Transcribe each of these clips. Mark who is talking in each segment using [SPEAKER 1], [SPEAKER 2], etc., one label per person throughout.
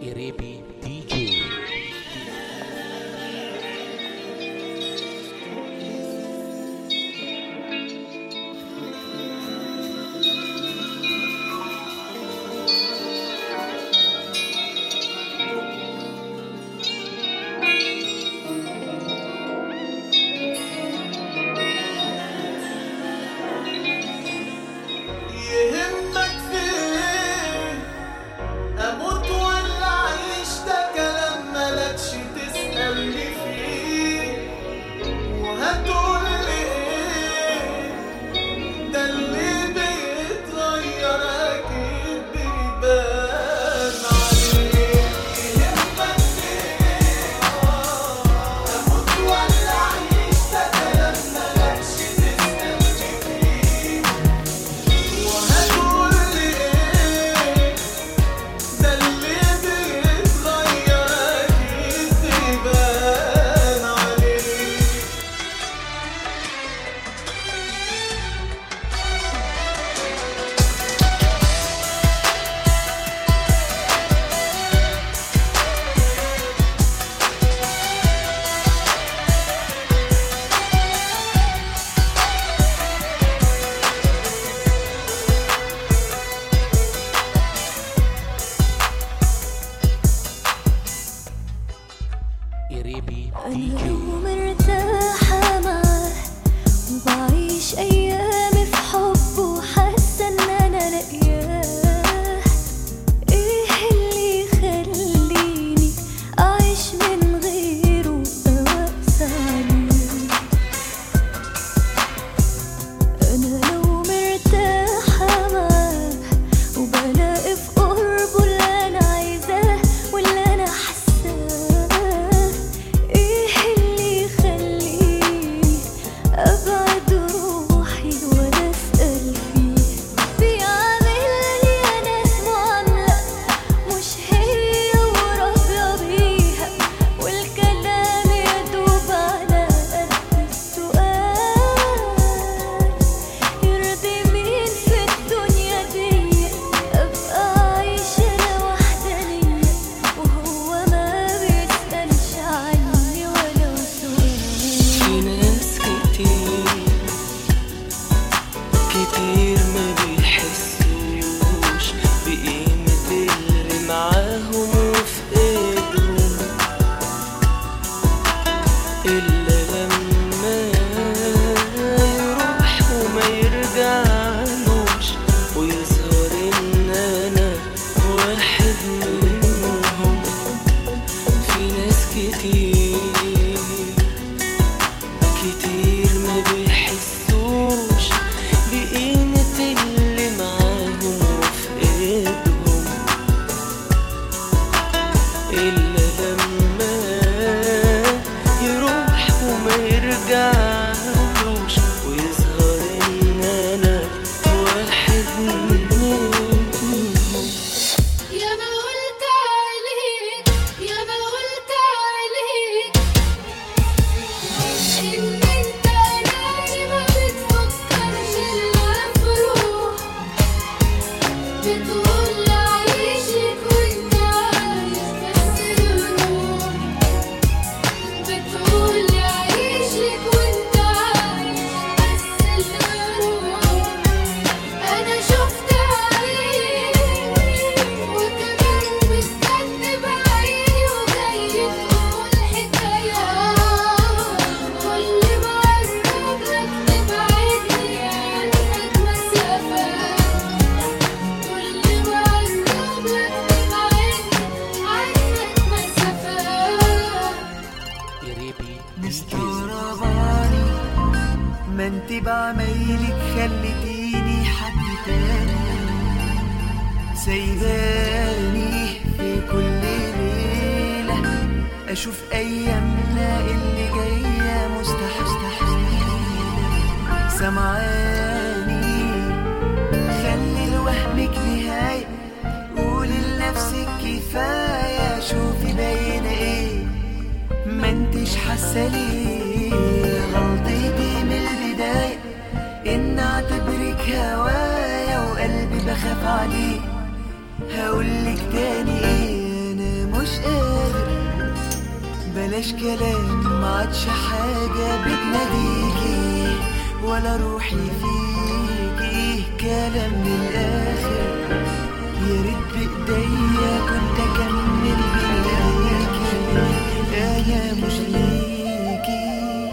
[SPEAKER 1] إريبي دي جي
[SPEAKER 2] يهمك فين اموت ولا اعيش ده كلام ملكش تسألني فيه وهتقول لي ايه ده اللي بيتغير اكيد بيبان عليه يهمك فين اموت ولا اعيش ده كلام ملكش تسألني فيه وهتقول لي ايه ده اللي بيتغير اكيد بيبان عليه
[SPEAKER 1] إريبي دي
[SPEAKER 3] أنا
[SPEAKER 1] جي
[SPEAKER 3] لو مرتاحة معاه وبعيش أيامي في حب وحاسة إن أنا لاقياه إيه اللي يخليني أعيش من غيره أواسى عليه أنا لو مرتاحة معاه وبلاقي في قربه اللي أنا عايزاه واللي أنا حاساه إيه اللي يخليني أبعد روحي وأنا أسأل فيه بيعاملني أنا معاملة مش هي وراضية بيها والكلام يدوب على قد السؤال يرضي مين في الدنيا دي ابقى عايشة انا وحدانية وهو ما بيسألش عني ولو سؤال
[SPEAKER 4] في ناس كتير كتير ما بيحسوش بقيمة اللي معاهم وفي ايدهم إلا لما يروح وما يرجعلوش ويظهر إن أنا واحد منهم في ناس كتير كتير ما بيحسوش بقيمة اللي معاهم وفي ايدهم إلا لما يروح وما يرجعلوش ويظهر إن أنا واحد منهم
[SPEAKER 3] يا ما قلت عليك يا ما قلت عليك إن أنت أناني ما بتفكرش إلا في روح بتقول عيشك وأنت عايش بس الروح بتقول عيشك وأنت عايش بس الروح أنا شفت عيني وكمان مستني بعيني وجاي تقول حكايات كل ما أقرب لك تبعدني عنك مسافات كل ما أقرب لك تبعدني عنك مسافات
[SPEAKER 1] إريبي دي جي
[SPEAKER 5] مستغرباني ما انت بعمايلك خلتيني حد تاني سايباني في كل ليلة أشوف أيامنا اللي جاية مستحيل سمعاني خلي لوهمك نهاية قولي لنفسك كفاية شوفي باينة ايه ما انتش حاسة ليه غلطتي من البداية ان اعتبرك هوايا وقلبي بخاف عليه هقولك تاني ايه انا قادر بلاش كلام ما عادش حاجة بتناديكي ولا روحي فيكي كلام من الآخر يا ريت بإيديا كنت أكمل بإيديكي أنا مش ليكي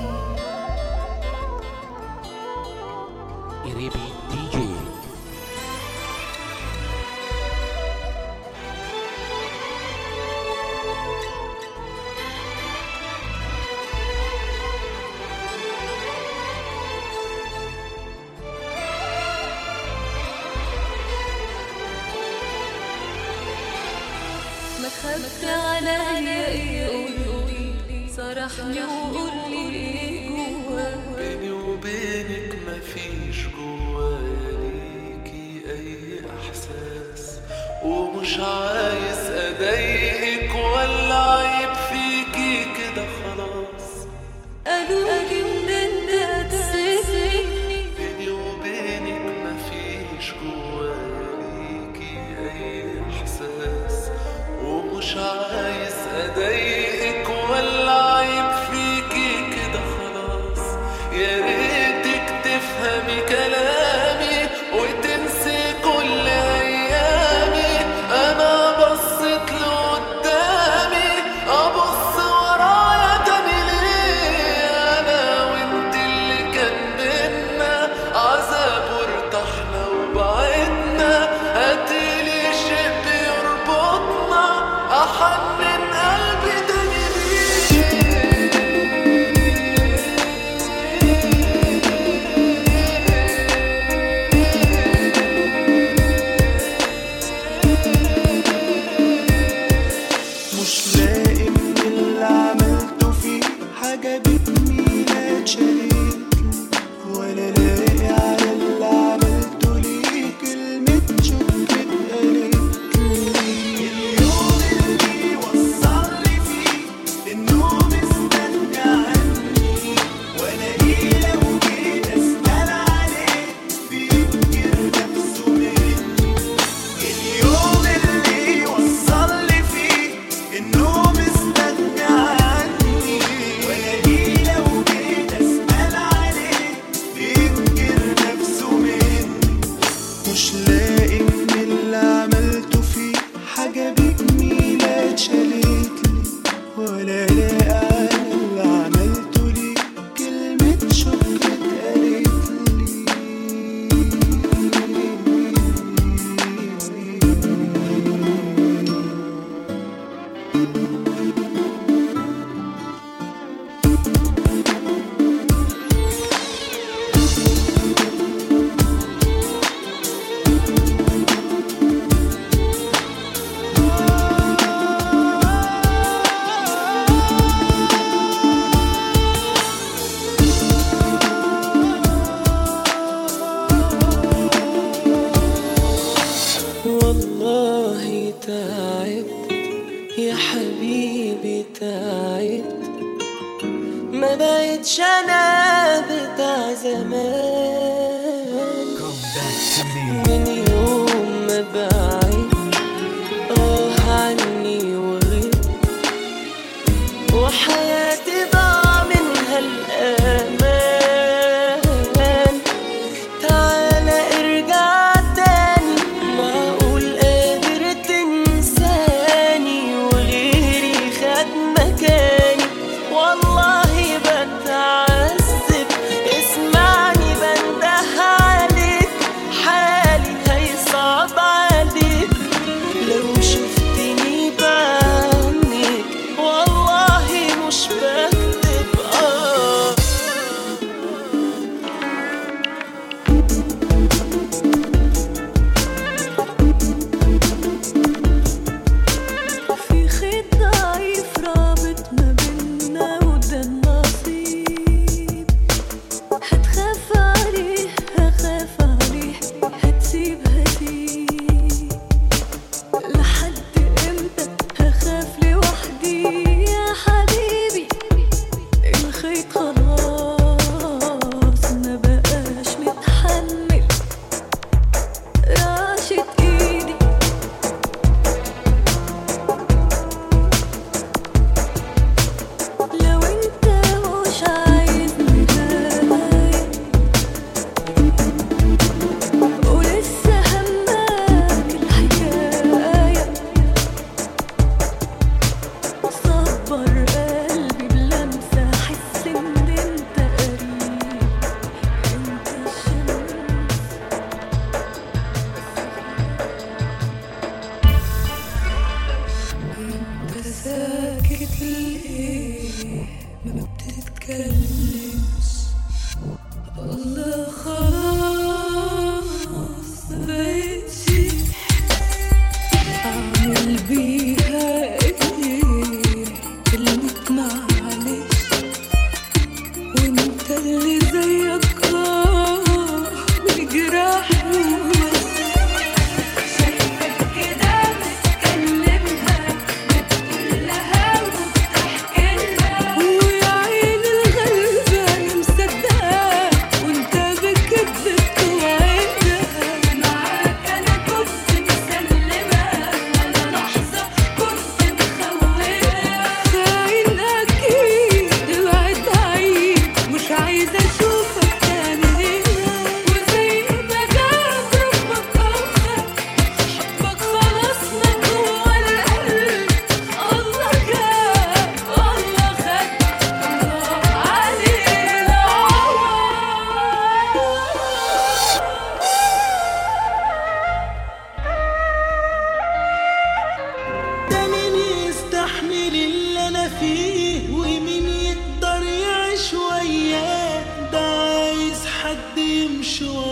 [SPEAKER 1] إريبي دي جي
[SPEAKER 3] ما خدت عليا ايه قولي صرحني وقولي ايه جواك
[SPEAKER 4] بيني وبينك مفيش جوايا ليكي اي احساس ومش عايز اضايقك ولا عيب فيكي كده خلاص
[SPEAKER 3] قالوا لي ان انت تسيبني
[SPEAKER 4] بيني وبينك مفيش جوايا ليكي اي احساس ومش عايز اضايقك ولا عيب فيكي كده خلاص يا ريتك تفهمي كلامي وتنسي كل ايامي انا بصيت لقدامي ابص ورايا تاني ليه انا وانت اللي كان بينا عذاب وارتحنا وبعدنا هاتيلي شيء بيربطنا احنن قلبي تاني
[SPEAKER 5] مش لاقي من اللي عملته فيه حاجة بتميل اتشالت ولا لاقي على اللي عملته ليه كلمة شكر اتقالت اليوم اللي وصلني فيه النوم استنى عني والاقيه لو جيت اسأل عليه بينكر نفسه مني اليوم اللي وصلني فيه النوم استغنى عني والاقيه لو جيت اسال عليه بينكر نفسه مني مش لاقي من اللي عملته فيه حاجه بجميله اتشالت لي ولا لاقي على اللي عملته ليه كلمه شكر اتقالت لي
[SPEAKER 4] والله تعبت يا حبيبي تعبت ما بقتش انا بتاع زمان من يوم ما بعيد اه عني وغيب وحياتي ضاع منها الامان تعالى ارجع تاني معقول قادر تنساني وغيري خد مكاني والله بتعذب اسمعني بنده عليك حالي
[SPEAKER 3] والله خلاص مبقتش أعمل بيها إيه كلمة معلش وانت اللي زيك آه بيجرحني شايفك كده بتكلمها بتقولها وبتحكي لها ويا عين الغلبان مصدقة وانت بكذب توعدها معاك انا كنت مسلمة ولا لحظة كنت مخونة خاين اكيد ابعد بعيد مش عايزة اشوفك تاني هنا وزي ما جاب ربك اوفى حبك خلاص ما جوا القلب الله جاب الله خد الله علينا
[SPEAKER 2] ده مين يستحمل اللي انا فيه ومين يقدر يعيش وياه ده عايز حد يمشي وراه